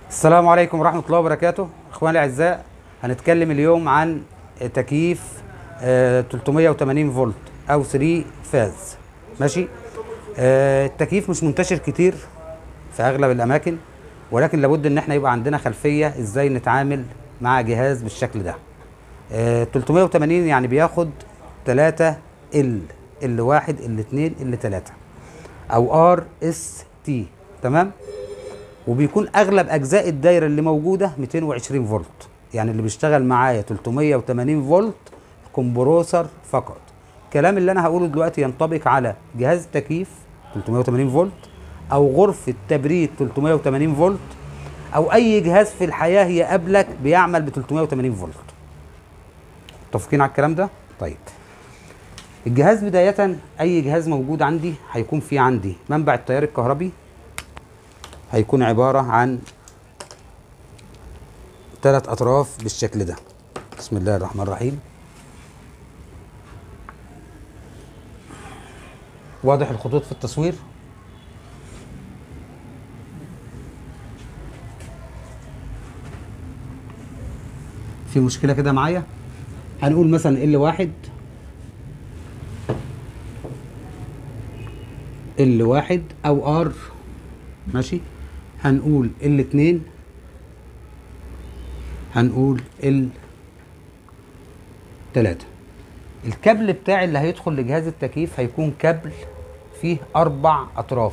السلام عليكم ورحمة الله وبركاته اخواني الاعزاء هنتكلم اليوم عن تكييف آه، 380 فولت او 3 فاز ماشي آه، التكييف مش منتشر كتير في اغلب الاماكن ولكن لابد ان احنا يبقى عندنا خلفية ازاي نتعامل مع جهاز بالشكل ده آه، 380 يعني بياخد 3 ال ال 1 ال 2 ال 3 او ار اس تي تمام وبيكون اغلب اجزاء الدايره اللي موجوده 220 فولت يعني اللي بيشتغل معايا 380 فولت كومبروسر فقط الكلام اللي انا هقوله دلوقتي ينطبق على جهاز تكييف 380 فولت او غرفه تبريد 380 فولت او اي جهاز في الحياه يقابلك بيعمل ب 380 فولت متفقين على الكلام ده طيب الجهاز بدايه اي جهاز موجود عندي هيكون فيه عندي منبع التيار الكهربي هيكون عبارة عن ثلاث أطراف بالشكل ده بسم الله الرحمن الرحيم واضح الخطوط في التصوير في مشكلة كده معايا هنقول مثلا ال واحد ال واحد او ار ماشي هنقول الاتنين هنقول ال تلاتة الكابل بتاعي اللي هيدخل لجهاز التكييف هيكون كابل فيه أربع أطراف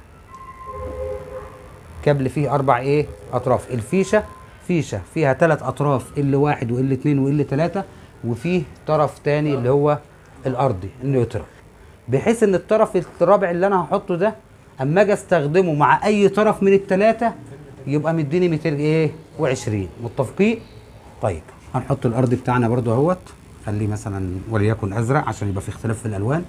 كابل فيه أربع إيه أطراف الفيشة فيشة فيها تلات أطراف ال واحد وال اتنين وال تلاتة وفيه طرف تاني اللي هو الأرضي النيوترال بحيث إن الطرف الرابع اللي أنا هحطه ده اما اجي استخدمه مع اي طرف من الثلاثه يبقى مديني 200 ايه و20 متفقين طيب هنحط الارض بتاعنا برضو اهوت خليه مثلا وليكن ازرق عشان يبقى في اختلاف في الالوان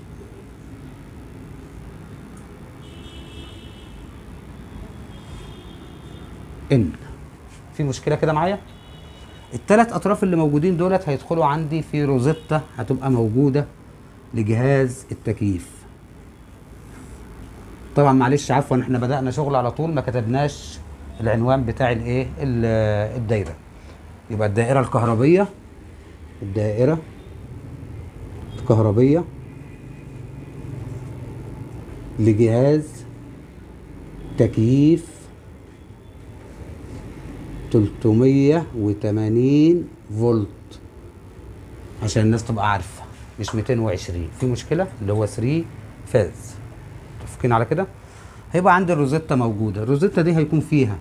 ان في مشكله كده معايا الثلاث اطراف اللي موجودين دولت هيدخلوا عندي في روزيتا هتبقى موجوده لجهاز التكييف طبعا معلش عفوا احنا بدانا شغل على طول ما كتبناش العنوان بتاع الايه ال- الدايره يبقى الدائره الكهربيه الدائره الكهربيه لجهاز تكييف 380 فولت عشان الناس تبقى عارفه مش 220 في مشكله اللي هو 3 فاز متفقين على كده هيبقى عندي الروزيتا موجوده الروزيتا دي هيكون فيها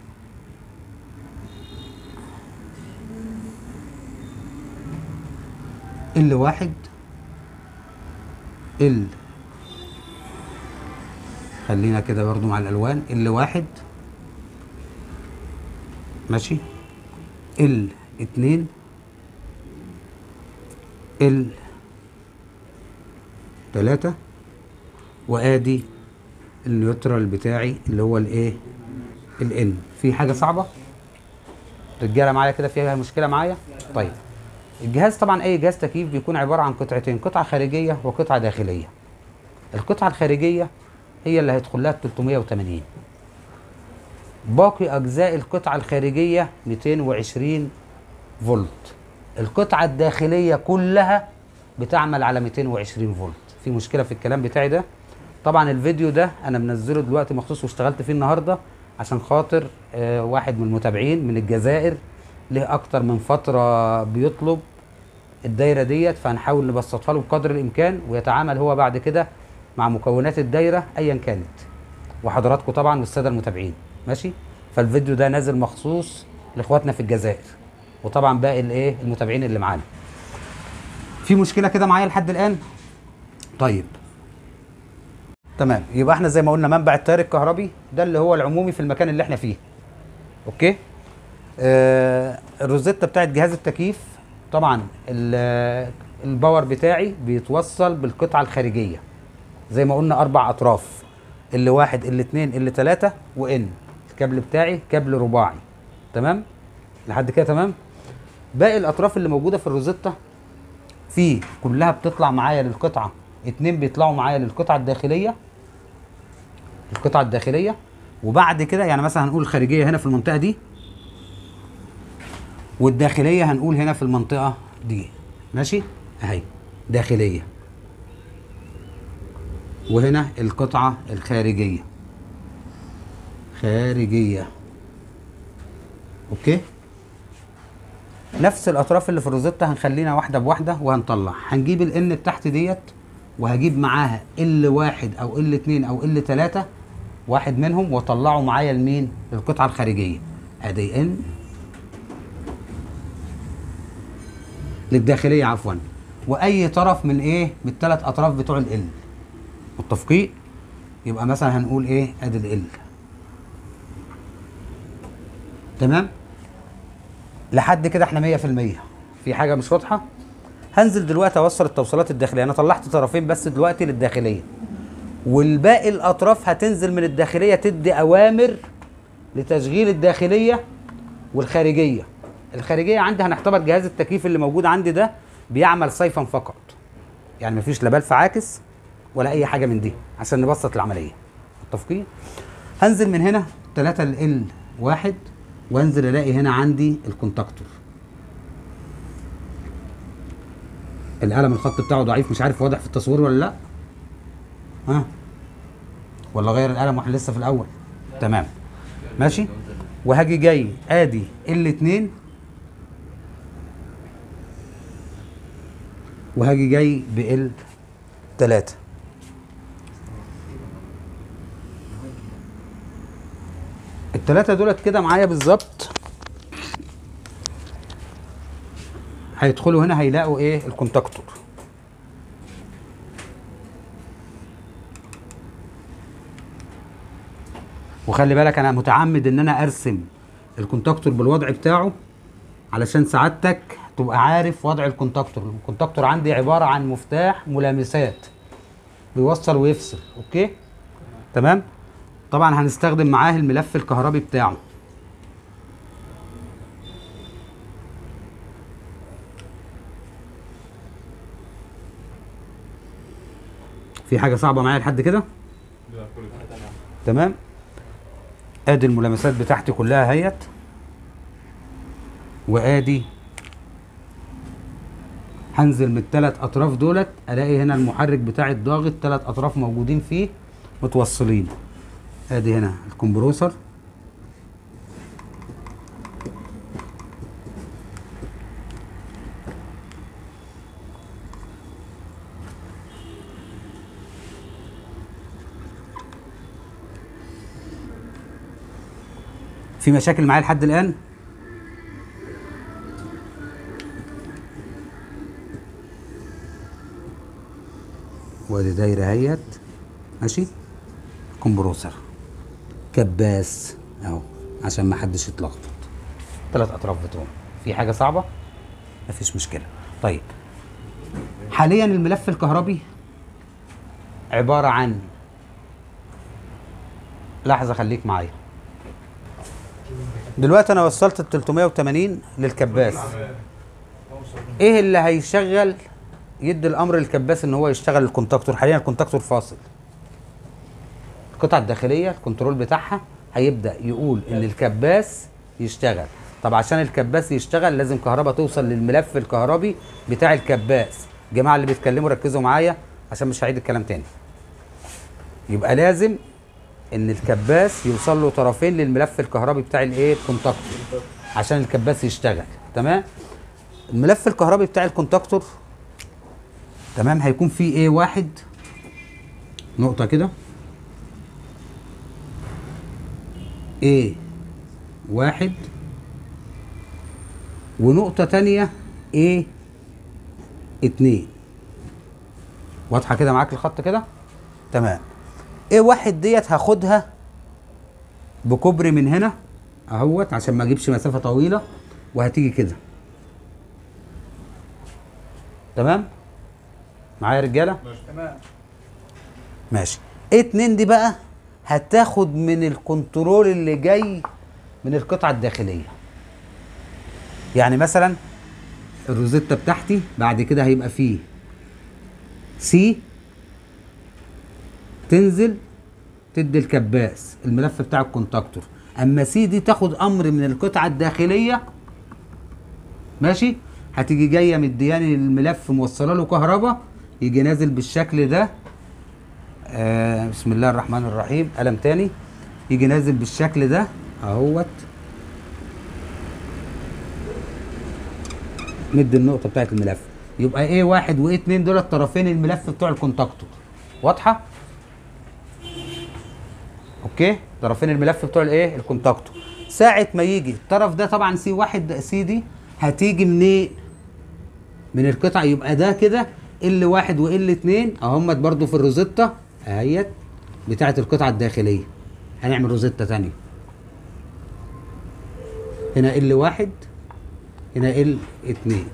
ال واحد ال خلينا كده برضو مع الالوان ال واحد ماشي ال اتنين ال تلاتة وادي النيوترال بتاعي اللي هو الايه الان في حاجه صعبه رجاله معايا كده فيها مشكله معايا طيب الجهاز طبعا اي جهاز تكييف بيكون عباره عن قطعتين قطعه خارجيه وقطعه داخليه القطعه الخارجيه هي اللي هيدخل لها 380 باقي اجزاء القطعه الخارجيه 220 فولت القطعه الداخليه كلها بتعمل على 220 فولت في مشكله في الكلام بتاعي ده طبعا الفيديو ده انا منزله دلوقتي مخصوص واشتغلت فيه النهارده عشان خاطر آه واحد من المتابعين من الجزائر له اكتر من فتره بيطلب الدايره ديت فهنحاول نبسطها له بقدر الامكان ويتعامل هو بعد كده مع مكونات الدايره ايا كانت وحضراتكم طبعا والساده المتابعين ماشي فالفيديو ده نازل مخصوص لاخواتنا في الجزائر وطبعا باقي الايه المتابعين اللي معانا في مشكله كده معايا لحد الان طيب تمام يبقى احنا زي ما قلنا منبع التيار الكهربي ده اللي هو العمومي في المكان اللي احنا فيه اوكي آه الروزيتا بتاعت جهاز التكييف طبعا ال- الباور بتاعي بيتوصل بالقطعه الخارجيه زي ما قلنا اربع اطراف اللي واحد اللي اتنين اللي تلاته وان الكابل بتاعي كابل رباعي تمام لحد كده تمام باقي الاطراف اللي موجوده في الروزيتا في كلها بتطلع معايا للقطعه اتنين بيطلعوا معايا للقطعه الداخليه القطعه الداخليه وبعد كده يعني مثلا هنقول الخارجيه هنا في المنطقه دي والداخليه هنقول هنا في المنطقه دي ماشي اهي داخليه وهنا القطعه الخارجيه خارجيه اوكي نفس الاطراف اللي في الروزيتا هنخلينا واحده بواحده وهنطلع هنجيب الان بتاعتي ديت وهجيب معاها ال واحد او ال اتنين او ال تلاته واحد منهم واطلعه معايا لمين للقطعه الخارجيه ادي ان للداخليه عفوا واي طرف من ايه من الثلاث اطراف بتوع ال متفقين يبقى مثلا هنقول ايه ادي ال تمام لحد كده احنا 100% في حاجه مش واضحه هنزل دلوقتي اوصل التوصيلات الداخليه انا طلعت طرفين بس دلوقتي للداخليه والباقي الاطراف هتنزل من الداخليه تدي اوامر لتشغيل الداخليه والخارجيه الخارجيه عندي هنعتبر جهاز التكييف اللي موجود عندي ده بيعمل صيفا فقط يعني مفيش لا بلف عاكس ولا اي حاجه من دي عشان نبسط العمليه متفقين هنزل من هنا 3 ال واحد وانزل الاقي هنا عندي الكونتاكتور القلم الخط بتاعه ضعيف مش عارف واضح في التصوير ولا لا ها ولا غير القلم واحنا لسه في الاول تمام ماشي وهاجي جاي ادي ال2 وهاجي جاي بال 3 التلاتة دولت كده معايا بالظبط هيدخلوا هنا هيلاقوا ايه الكونتاكتور وخلي بالك انا متعمد ان انا ارسم الكونتاكتور بالوضع بتاعه علشان سعادتك تبقى عارف وضع الكونتاكتور الكونتاكتور عندي عبارة عن مفتاح ملامسات بيوصل ويفصل اوكي تمام طبعا هنستخدم معاه الملف الكهربي بتاعه في حاجة صعبة معايا لحد كده تمام ادي الملامسات بتاعتي كلها اهيت وادي هنزل من الثلاث اطراف دولت الاقي هنا المحرك بتاعي الضاغط ثلاث اطراف موجودين فيه متوصلين ادي هنا الكمبروسر في مشاكل معايا لحد الان وادي دايره اهيت ماشي كمبروسر كباس اهو عشان ما حدش يتلخبط ثلاث اطراف بتوعهم في حاجه صعبه مفيش مشكله طيب حاليا الملف الكهربي عباره عن لحظه خليك معايا دلوقتي انا وصلت ال 380 للكباس ايه اللي هيشغل يدي الامر للكباس ان هو يشتغل الكونتاكتور حاليا الكونتاكتور فاصل القطعه الداخليه الكنترول بتاعها هيبدا يقول ان الكباس يشتغل طب عشان الكباس يشتغل لازم كهرباء توصل للملف الكهربي بتاع الكباس الجماعه اللي بيتكلموا ركزوا معايا عشان مش هعيد الكلام تاني يبقى لازم ان الكباس يوصل له طرفين للملف الكهربي بتاع الايه الكونتاكتور عشان الكباس يشتغل تمام الملف الكهربي بتاع الكونتاكتور تمام هيكون فيه ايه واحد نقطة كده ايه واحد ونقطة تانية ايه اتنين واضحة كده معاك الخط كده تمام ايه واحد ديت هاخدها بكوبري من هنا اهوت عشان ما اجيبش مسافة طويلة وهتيجي كده تمام معايا يا رجاله تمام ماشي ايه اتنين دي بقى هتاخد من الكنترول اللي جاي من القطعه الداخليه يعني مثلا الروزيتا بتاعتي بعد كده هيبقى فيه سي تنزل تدي الكباس الملف بتاع الكونتاكتور اما سي دي تاخد امر من القطعه الداخليه ماشي هتيجي جايه مدياني الملف موصله له كهرباء يجي نازل بالشكل ده آه بسم الله الرحمن الرحيم قلم تاني يجي نازل بالشكل ده اهوت مد النقطه بتاعت الملف يبقى ايه واحد وايه اتنين دول الطرفين الملف بتوع الكونتاكتور واضحه اوكي طرفين الملف بتوع الايه الكونتاكتور ساعه ما يجي الطرف ده طبعا سي واحد سي دي هتيجي منين من القطع يبقى ده كده ال واحد وال اتنين اهمت برضو في الروزيتا اهيت بتاعت القطعه الداخليه هنعمل روزيتا تانية هنا ال واحد هنا ال اتنين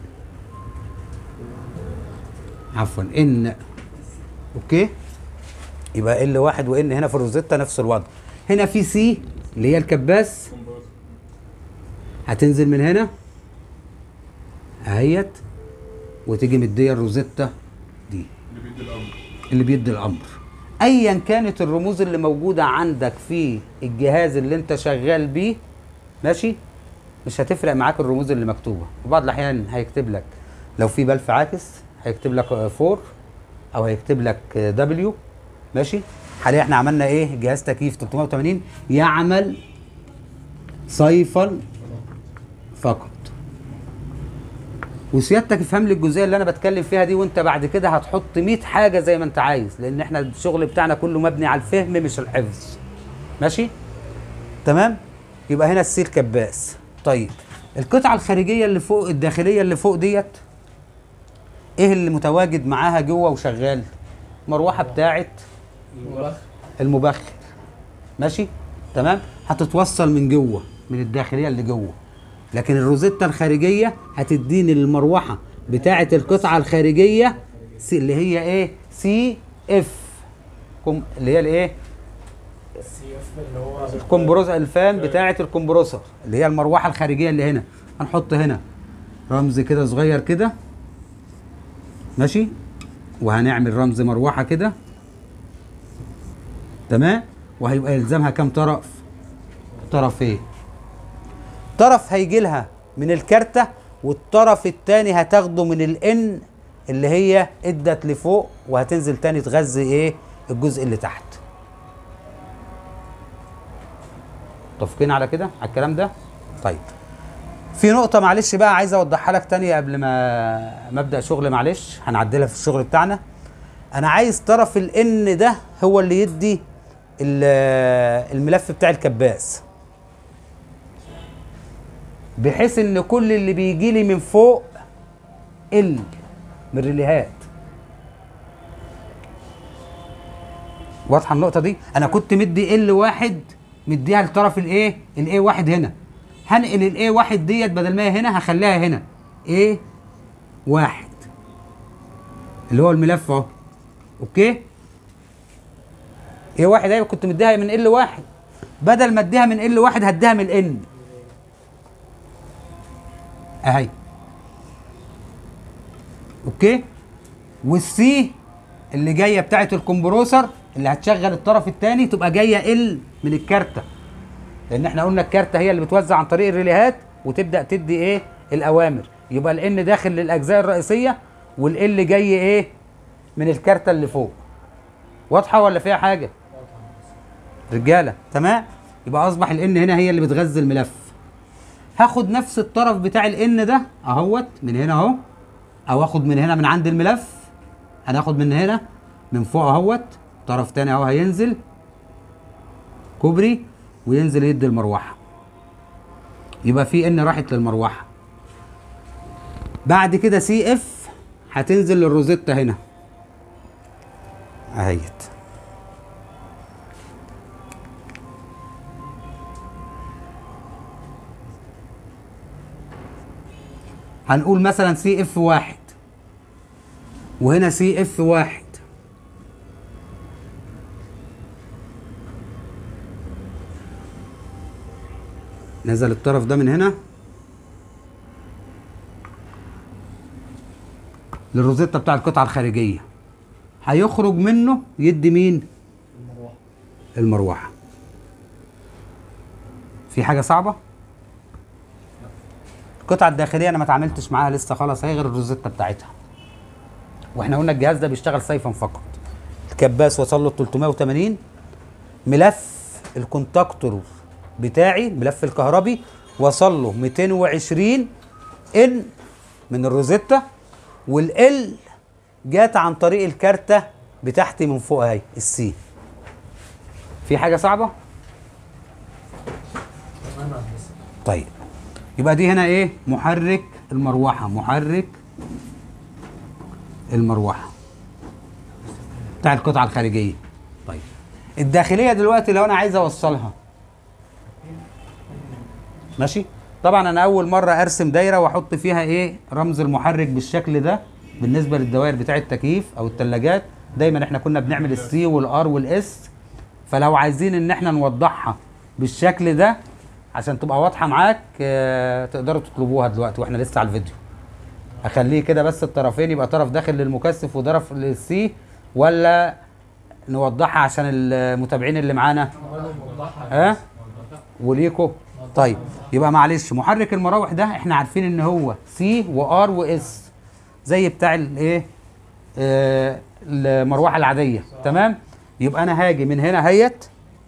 عفوا ان اوكي يبقى ال واحد وان هنا في الروزيتا نفس الوضع هنا في سي اللي هي الكباس هتنزل من هنا اهيت وتيجي مديه الروزيتا دي اللي بيدي الامر اللي بيدي الامر ايا كانت الرموز اللي موجوده عندك في الجهاز اللي انت شغال بيه ماشي مش هتفرق معاك الرموز اللي مكتوبه وبعض الاحيان هيكتب لك لو في بلف عاكس هيكتب لك 4 او هيكتب لك دبليو ماشي حاليا احنا عملنا ايه جهاز تكييف 380 يعمل صيفا فقط وسيادتك افهم لي الجزئيه اللي انا بتكلم فيها دي وانت بعد كده هتحط 100 حاجه زي ما انت عايز لان احنا الشغل بتاعنا كله مبني على الفهم مش الحفظ ماشي تمام يبقى هنا السيل كباس طيب القطعه الخارجيه اللي فوق الداخليه اللي فوق ديت ايه اللي متواجد معاها جوه وشغال مروحه بتاعت المبخر ماشي تمام هتتوصل من جوه من الداخليه اللي جوه لكن الروزيتا الخارجيه هتديني المروحه بتاعه القطعه الخارجيه سي اللي هي ايه سي اف كم اللي هي الايه السي اف اللي هو الكمبروسر الفان بتاعه الكمبروسر اللي هي المروحه الخارجيه اللي هنا هنحط هنا رمز كده صغير كده ماشي وهنعمل رمز مروحه كده تمام وهيبقى يلزمها كام طرف طرفين طرف هيجي لها من الكارتة والطرف التاني هتاخده من الان اللي هي ادت لفوق وهتنزل تاني تغذي ايه الجزء اللي تحت متفقين على كده على الكلام ده طيب في نقطة معلش بقى عايز اوضحها لك تاني قبل ما ما ابدا شغل معلش هنعدلها في الشغل بتاعنا انا عايز طرف الان ده هو اللي يدي ال- الملف بتاع الكباس بحيث ان كل اللي بيجي لي من فوق ال من الريليهات واضحه النقطه دي انا كنت مدي ال واحد مديها لطرف الايه الايه واحد هنا هنقل الايه واحد ديت بدل ما هي هنا هخليها هنا ايه واحد اللي هو الملف اهو اوكي ايه واحد ايوه كنت مديها من ال واحد بدل ما اديها من ال واحد هديها من ان اهي اوكي والسي اللي جايه بتاعه الكمبروسر اللي هتشغل الطرف الثاني تبقى جايه ال من الكارته لان احنا قلنا الكارته هي اللي بتوزع عن طريق الريليهات وتبدا تدي ايه الاوامر يبقى الان داخل للاجزاء الرئيسيه والال جاي ايه من الكارته اللي فوق واضحه ولا فيها حاجه رجاله تمام يبقى اصبح الان هنا هي اللي بتغذي الملف هاخد نفس الطرف بتاع الان ده اهوت من هنا اهو او اخد من هنا من عند الملف هناخد من هنا من فوق اهوت طرف تاني اهو هينزل كوبري وينزل يدي المروحه يبقى في ان راحت للمروحه بعد كده سي اف هتنزل للروزيتا هنا اهيت هنقول مثلا سي اف واحد وهنا سي اف واحد نزل الطرف ده من هنا للروزيتا بتاع القطعة الخارجية هيخرج منه يدي مين؟ المروحه في حاجه صعبه القطعه الداخليه انا ما اتعاملتش معاها لسه خالص هي غير الروزيتا بتاعتها واحنا قلنا الجهاز ده بيشتغل صيفا فقط الكباس وصل له 380 ملف الكونتاكتور بتاعي ملف الكهربي وصل له 220 ان من الروزيتا والال جات عن طريق الكارته بتاعتي من فوق اهي السي في حاجه صعبه تمام يا هندسة طيب يبقى دي هنا ايه محرك المروحه محرك المروحه بتاع القطعه الخارجيه طيب الداخليه دلوقتي لو انا عايز اوصلها ماشي طبعا انا اول مره ارسم دايره واحط فيها ايه رمز المحرك بالشكل ده بالنسبه للدوائر بتاع التكييف او الثلاجات دايما احنا كنا بنعمل السي والار والاس فلو عايزين ان احنا نوضحها بالشكل ده عشان تبقى واضحه معاك آه، تقدروا تطلبوها دلوقتي واحنا لسه على الفيديو اخليه كده بس الطرفين يبقى طرف داخل للمكثف وطرف للسي ولا نوضحها عشان المتابعين اللي معانا ها وليكو طيب يبقى معلش محرك المراوح ده احنا عارفين ان هو سي وار واس زي بتاع الايه آه المروحه العاديه تمام يبقى انا هاجي من هنا هيت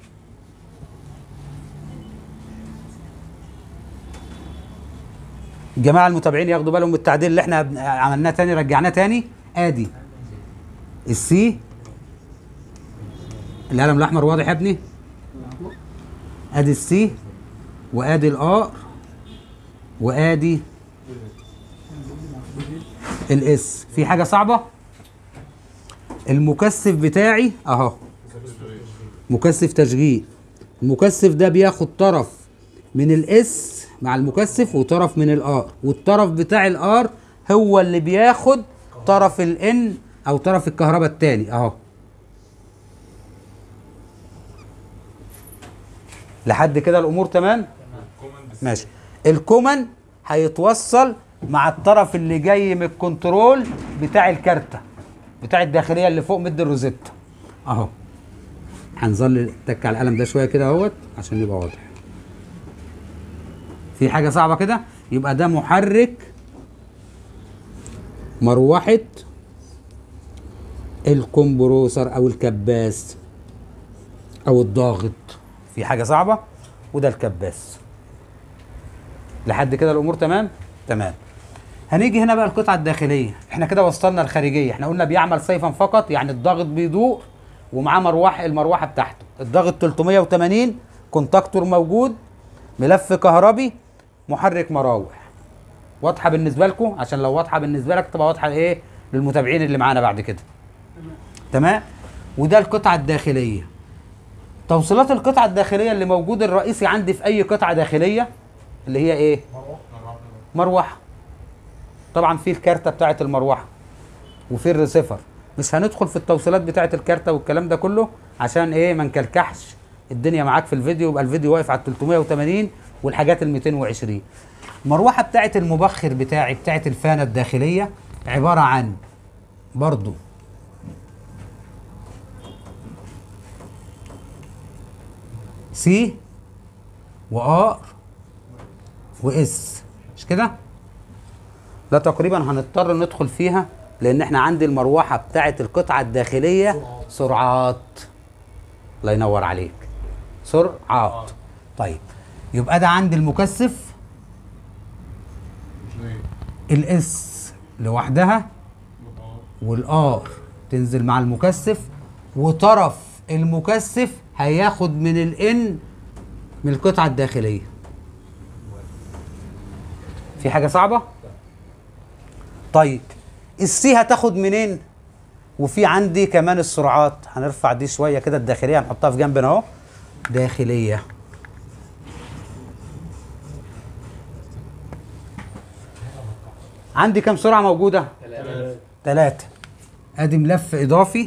الجماعه المتابعين ياخدوا بالهم من التعديل اللي احنا بن- عملناه تاني رجعناه تاني ادي السي القلم الاحمر واضح يا ابني ادي السي وادي الار وادي الاس في حاجه صعبه المكثف بتاعي اهو مكثف تشغيل المكثف ده بياخد طرف من الاس مع المكثف وطرف من الار والطرف بتاع الار هو اللي بياخد طرف الان او طرف الكهرباء التاني اهو لحد كده الامور تمام ماشي الكومن هيتوصل مع الطرف اللي جاي من الكنترول بتاع الكارته بتاع الداخليه اللي فوق مد الروزيتا اهو هنظل نتك على القلم ده شويه كده اهوت عشان يبقى واضح في حاجه صعبه كده يبقى ده محرك مروحه الكمبروسر او الكباس او الضاغط في حاجه صعبه وده الكباس لحد كده الامور تمام تمام هنيجي هنا بقى القطعه الداخليه احنا كده وصلنا الخارجيه احنا قلنا بيعمل صيفا فقط يعني الضغط بيدور ومعاه مروح المروحه بتاعته الضغط 380 كونتاكتور موجود ملف كهربي محرك مراوح واضحه بالنسبه لكم عشان لو واضحه بالنسبه لك تبقى واضحه ايه للمتابعين اللي معانا بعد كده تمام وده القطعه الداخليه توصيلات القطعه الداخليه اللي موجود الرئيسي عندي في اي قطعه داخليه اللي هي ايه مروحه طبعا في الكارته بتاعه المروحه وفي الريسيفر مش هندخل في التوصيلات بتاعه الكارته والكلام ده كله عشان ايه ما نكلكحش الدنيا معاك في الفيديو يبقى الفيديو واقف على 380 والحاجات ال 220 المروحه بتاعه المبخر بتاعي بتاعه الفانه الداخليه عباره عن برضو سي وار واس مش كده لا تقريبا هنضطر ندخل فيها لان احنا عندي المروحه بتاعه القطعه الداخليه سرعات الله ينور عليك سرعات طيب يبقى ده عندي المكثف الاس لوحدها والار تنزل مع المكثف وطرف المكثف هياخد من الان من القطعه الداخليه في حاجه صعبه طيب السي هتاخد منين وفي عندي كمان السرعات هنرفع دي شويه كده الداخليه هنحطها في جنبنا اهو داخليه عندي كام سرعه موجوده ثلاثة ادي ملف اضافي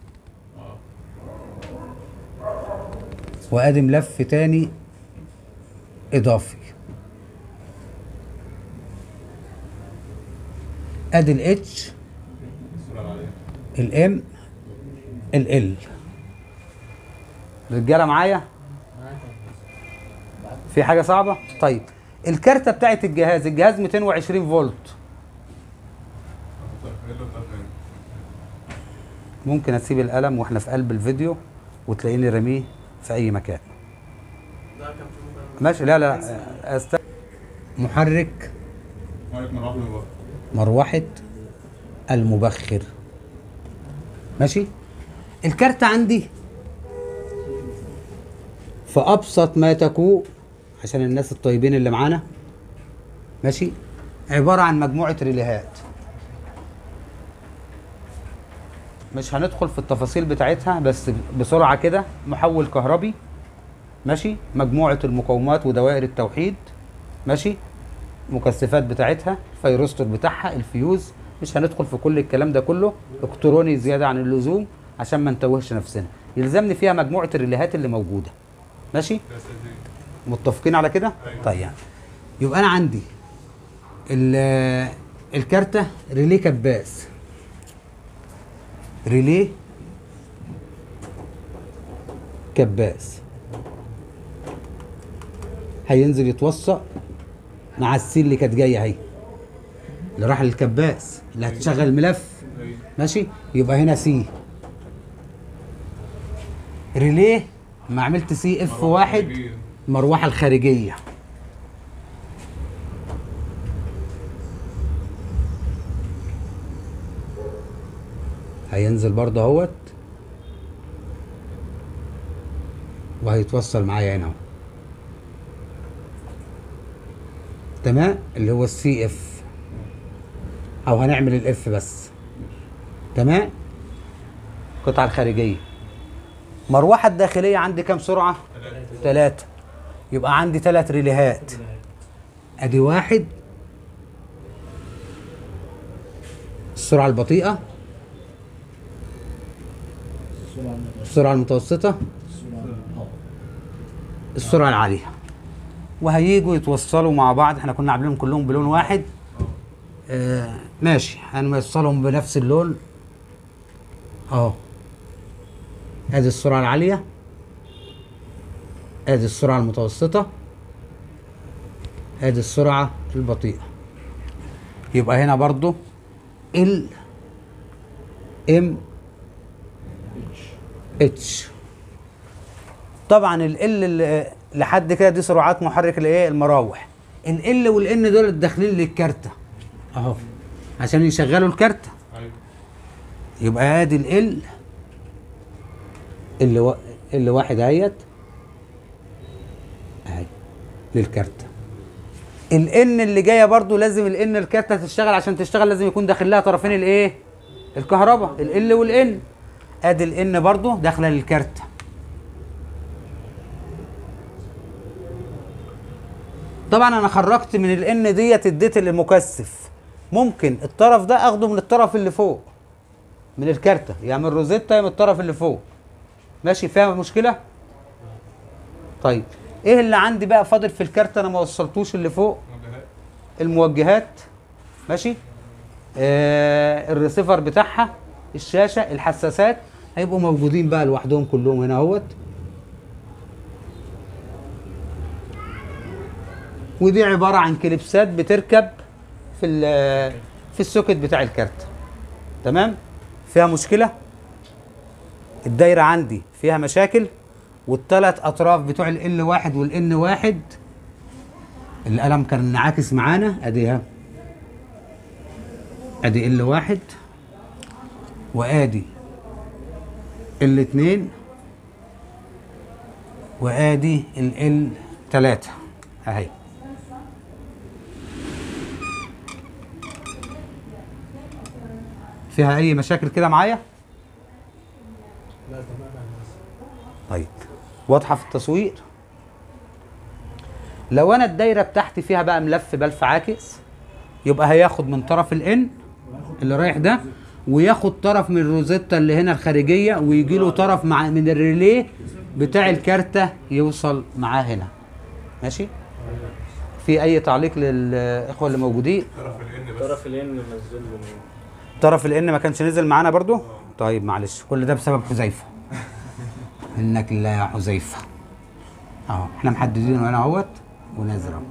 وادي ملف تاني اضافي ادي الاتش الام ال رجاله معايا في حاجه صعبه طيب الكارته بتاعت الجهاز الجهاز 220 فولت ممكن اسيب القلم واحنا في قلب الفيديو وتلاقيني راميه في اي مكان ده كان في ماشي لا لا لا أست... محرك مروحة المبخر ماشي الكارتة عندي في أبسط ما تكون عشان الناس الطيبين اللي معانا ماشي عبارة عن مجموعة ريليهات مش هندخل في التفاصيل بتاعتها بس بسرعة كده محول كهربي ماشي مجموعة المقاومات ودوائر التوحيد ماشي مكثفات بتاعتها الفيروستور بتاعها الفيوز مش هندخل في كل الكلام ده كله الكتروني زياده عن اللزوم عشان ما نتوهش نفسنا يلزمني فيها مجموعه الريليهات اللي موجوده ماشي متفقين على كده طيب يعني. يبقى انا عندي ال- الكارته ريلي كباس ريلي كباس هينزل يتوصل مع السين اللي كانت جايه اهي اللي راح للكباس اللي هتشغل الملف ماشي يبقى هنا سي ريليه ما عملت سي اف واحد المروحه الخارجيه هينزل برضه اهوت وهيتوصل معايا هنا اهو تمام اللي هو السي اف او هنعمل الاف بس تمام القطعه الخارجيه مروحه الداخليه عندي كام سرعه ثلاثة يبقى عندي ثلاث ريليهات ادي واحد السرعه البطيئه السرعه المتوسطه السرعه العاليه وهيجوا يتوصلوا مع بعض احنا كنا عاملينهم كلهم بلون واحد آه ماشي هنوصلهم بنفس اللون اهو ادي السرعه العاليه ادي السرعه المتوسطه ادي السرعه البطيئه يبقى هنا برضو ال ام اتش طبعا ال ال لحد كده دي سرعات محرك الايه المراوح ال ال والان دول داخلين للكارته اهو عشان يشغلوا الكارته يبقى ادي ال ال اللي و... اللي واحد اهيت اهي للكارته الان اللي جايه برضو لازم الان الكارته تشتغل عشان تشتغل لازم يكون داخل لها طرفين الايه الكهرباء ال والان ادي الان برضو داخله للكارته طبعا انا خرجت من الان ديت اديت المكثف ممكن الطرف ده اخده من الطرف اللي فوق من الكارته يا من روزيتا يا من الطرف اللي فوق ماشي فيها مشكله طيب ايه اللي عندي بقى فاضل في الكارته انا ما وصلتوش اللي فوق الموجهات ماشي آه الريسيفر بتاعها الشاشه الحساسات هيبقوا موجودين بقى لوحدهم كلهم هنا اهوت ودي عباره عن كليبسات بتركب في ال- في السوكت بتاع الكارت تمام فيها مشكله الدايره عندي فيها مشاكل والثلاث اطراف بتوع ال واحد والان واحد القلم كان عاكس معانا اديها ادي ال واحد وادي ال اتنين وادي ال ال تلاته اهي فيها اي مشاكل كده معايا لا تمام يا هندسة. طيب واضحه في التصوير لو انا الدايره بتاعتي فيها بقى ملف بلف عاكس يبقى هياخد من طرف الان اللي رايح ده وياخد طرف من الروزيتا اللي هنا الخارجيه ويجي له طرف مع من الريليه بتاع الكارته يوصل معاه هنا ماشي في اي تعليق للاخوه اللي موجودين طرف الين نزل له طرف الان ما كانش نزل معانا برضو طيب معلش كل ده بسبب حذيفه منك لله يا حذيفه اهو احنا محددينه هنا اهوت ونازل اهو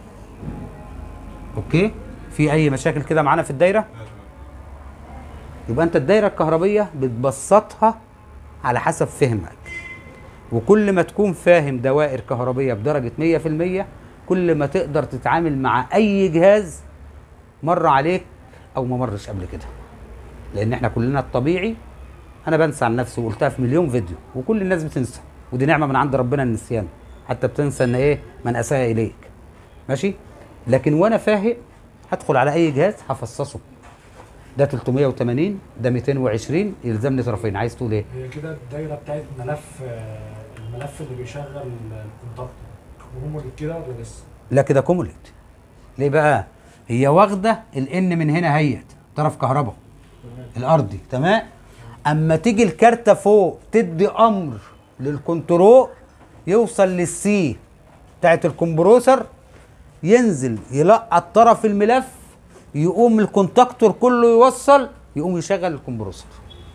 اوكي في اي مشاكل كده معانا في الدايره يبقى انت الدايره الكهربيه بتبسطها على حسب فهمك وكل ما تكون فاهم دوائر كهربيه بدرجه 100% كل ما تقدر تتعامل مع اي جهاز مر عليك او ما مرش قبل كده لان احنا كلنا الطبيعي انا بنسى عن نفسي وقلتها في مليون فيديو وكل الناس بتنسى ودي نعمه من عند ربنا النسيان حتى بتنسى ان ايه من اساء اليك ماشي لكن وانا فاهم هدخل على اي جهاز هفصصه ده 380 ده 220 يلزمني طرفين عايز تقول ايه هي كده الدايره بتاعت ملف آه، الملف اللي بيشغل الكونتاكتور وهم كده ولا لسه؟ لا كده كوموليت ليه بقى هي واخده الان من هنا هيت طرف كهرباء الارضي تمام اما تيجي الكارته فوق تدي امر للكنترول يوصل للسي بتاعت الكمبروسر ينزل يلقط طرف الملف يقوم الكونتاكتور كله يوصل يقوم يشغل الكمبروسر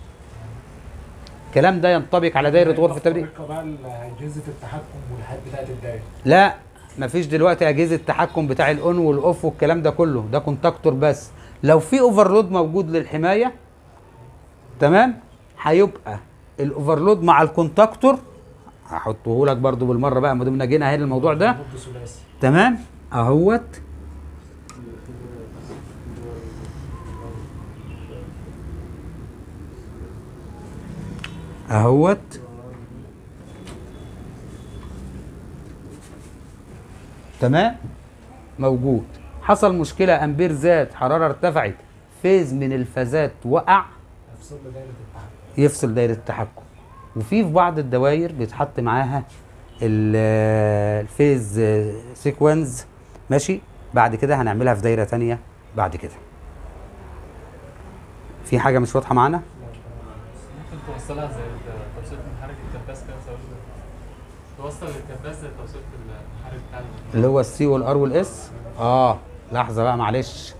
الكلام ده ينطبق على دايره غرفه التبريد طريقة بقى اجهزه التحكم والحاجات بتاعت الدايره لا مفيش دلوقتي اجهزه تحكم بتاع الاون والاوف والكلام ده كله ده كونتاكتور بس لو في اوفرلود موجود للحمايه تمام هيبقى الاوفرلود مع الكونتاكتور هحطه لك برضو بالمره بقى ما دام جينا هنا الموضوع ده مد ثلاثي تمام اهوت اهوت تمام موجود حصل مشكله امبير زاد حراره ارتفعت فيز من الفازات وقع افصل لي دايره التحكم يفصل دايره التحكم وفي في بعض الدوائر بيتحط معاها ال- الفيز سيكونز ماشي بعد كده هنعملها في دايره تانية بعد كده في حاجه مش واضحه معانا ممكن توصلها زي توصيل محرك الكباس كده سواء توصل للكباس زي توصيل المحرك بتاع ال- اللي هو السي والار والاس اه لحظه بقى معلش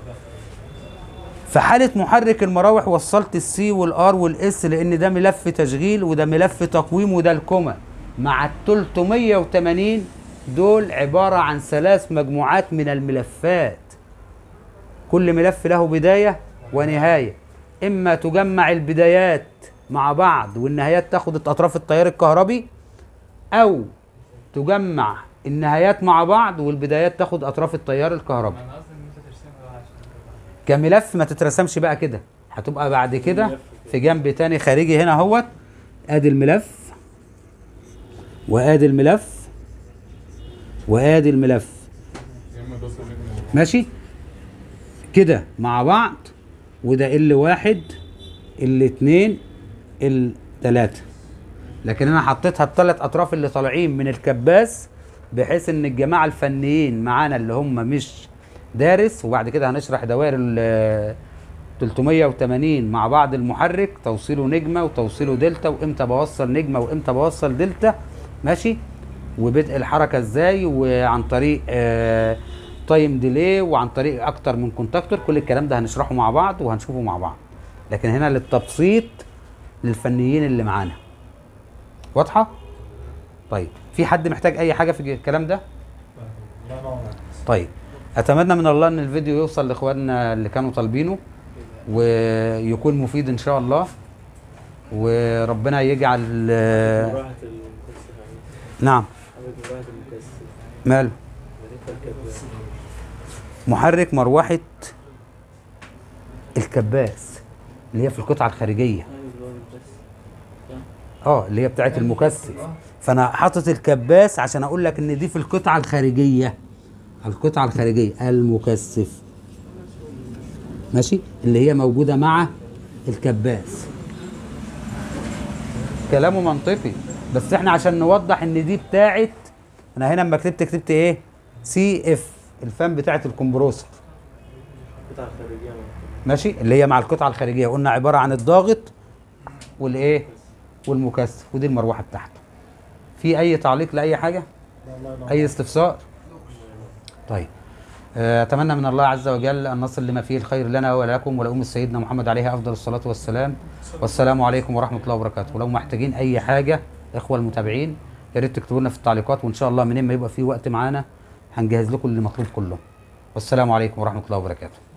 في حالة محرك المراوح وصلت السي والار والاس لان ده ملف تشغيل وده ملف تقويم وده الكوما مع ال 380 دول عبارة عن ثلاث مجموعات من الملفات كل ملف له بداية ونهاية اما تجمع البدايات مع بعض والنهايات تاخد اطراف التيار الكهربي او تجمع النهايات مع بعض والبدايات تاخد اطراف التيار الكهربي انا قصدي ان انت ترسمها بقى عشان كملف ما تترسمش بقى كده هتبقى بعد كده في جنب تاني خارجي هنا اهوت ادي الملف وادي الملف وادي الملف يا اما توصل بينهم ماشي كده مع بعض وده ال واحد ال اتنين ال تلاتة لكن انا حطيتها الثلاث اطراف اللي طالعين من الكباس بحيث ان الجماعه الفنيين معانا اللي هم مش دارس وبعد كده هنشرح دوائر ال 380 مع بعض المحرك توصيله نجمه وتوصيله دلتا وامتى بوصل نجمه وامتى بوصل دلتا ماشي وبدء الحركه ازاي وعن طريق آه تايم ديلي وعن طريق اكتر من كونتاكتور كل الكلام ده هنشرحه مع بعض وهنشوفه مع بعض لكن هنا للتبسيط للفنيين اللي معانا واضحه طيب في حد محتاج اي حاجه في الكلام ده لا لا طيب اتمنى من الله ان الفيديو يوصل لاخواننا اللي كانوا طالبينه ويكون مفيد ان شاء الله وربنا يجعل آه، مروحة المكثف عليه نعم حضرتك مروحة المكثف ماله مريحة محرك مروحه الكباس اللي هي في القطعه الخارجيه أيوة اللي هو المكثف اه اللي هي بتاعت المكثف فانا حاطط الكباس عشان اقول لك ان دي في القطعه الخارجيه القطعه الخارجيه المكثف ماشي اللي هي موجوده مع الكباس كلامه منطقي بس احنا عشان نوضح ان دي بتاعت انا هنا لما كتبت كتبت ايه سي اف الفان بتاعت الكمبروسر قطعة خارجية من ماشي اللي هي مع القطعه الخارجيه قلنا عباره عن الضاغط والايه والمكثف ودي المروحه بتاعته في اي تعليق لاي حاجه اي استفسار طيب آه، اتمنى من الله عز وجل ان نصل لما فيه الخير لنا ولكم ولأم سيدنا محمد عليه افضل الصلاه والسلام والسلام عليكم ورحمه الله وبركاته ولو محتاجين اي حاجه اخوه المتابعين يا ريت تكتبوا لنا في التعليقات وان شاء الله منين ما يبقى في وقت معانا هنجهز لكم اللي مطلوب كله والسلام عليكم ورحمه الله وبركاته